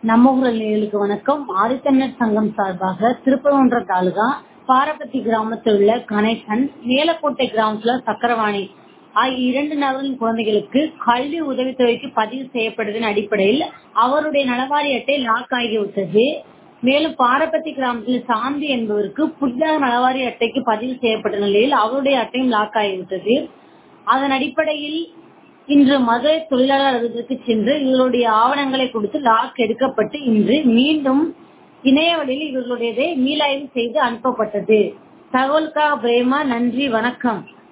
நம்ம ஊரல் நேயர்களுக்கு வணக்கம் ஆதித்தமிழர் சங்கம் சார்பாக திருப்பரங்குன்றம் தாலுகா பாரபத்தி கிராமத்தில் உள்ள கணேசன் மேலக்கோட்டை கிராமத்துல சக்கரவாணி ஆகிய இரண்டு நபரின் குழந்தைகளுக்கு கல்வி உதவித்தொகைக்கு பதிவு செய்யப்பட்டதன் அடிப்படையில் அவருடைய நலவாரி அட்டை லாக் ஆகிவிட்டது மேலும் பாரபத்தி கிராமத்தில் சாந்தி என்பவருக்கு புதிதாக நலவாரி அட்டைக்கு பதிவு செய்யப்பட்ட நிலையில் அவருடைய அட்டையும் லாக் ஆகிவிட்டது அதன் அடிப்படையில் இன்று மதுரை தொழிலாளர் அலுவலகத்திற்கு சென்று இவர்களுடைய ஆவணங்களை கொடுத்து லாக் எடுக்கப்பட்டு இன்று மீண்டும் இணையவழியில் இவர்களுடையதை மீளாய்வு செய்து அனுப்பப்பட்டது தகவலுக்காக பிரேமா நன்றி வணக்கம்